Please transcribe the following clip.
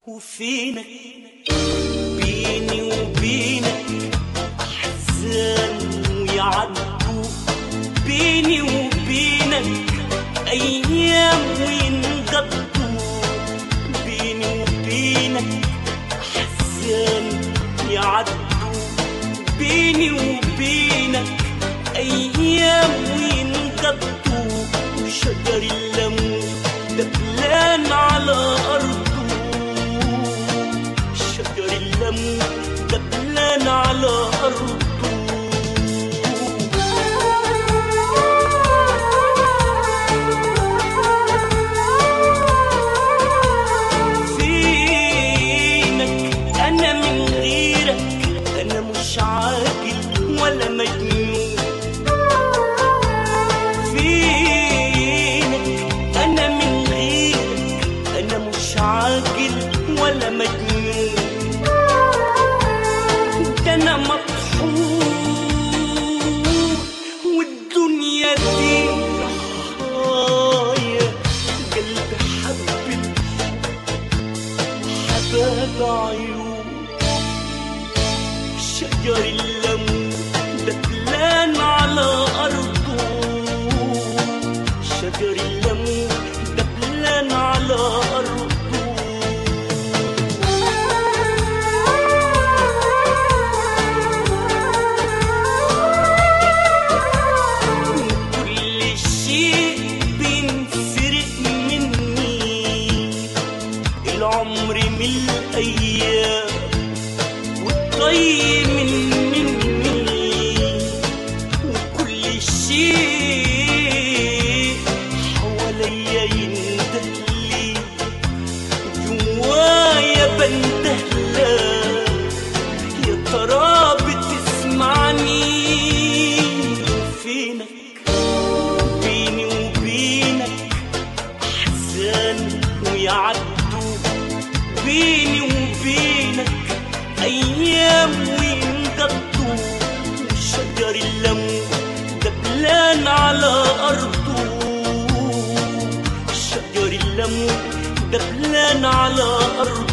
وفينك بيني وبينك أحزان ويعدوا بيني وبينك أيام وينقضوا بيني وبينك أحزان يعدوا بيني وبينك أيام وينقضوا وشجر الليمون دبلان على أرضه شجر الليمون دبلان على أرضه فينك أنا من غيرك أنا مش عاقل ولا مجنون فينك أنا من غيرك أنا مش عاقل ولا مجنون ده أنا مطحون والدنيا دي رحايا قلبي حبك حباب عيون شجر الليمون دبلان على أرضه شجر الليمون دبلان على أرضه كل شيء بينسرق مني العمر من الأيام والطيب من مني وكل شيء حواليا يندهلي جوايا بندهلك يا ترى بتسمعني فينك بيني وبينك أحزان ويعدوا بيني وبينك أيام وينقضوا شجر الليمون دبلان على أرضه شجر الليمون دبلان على أرضه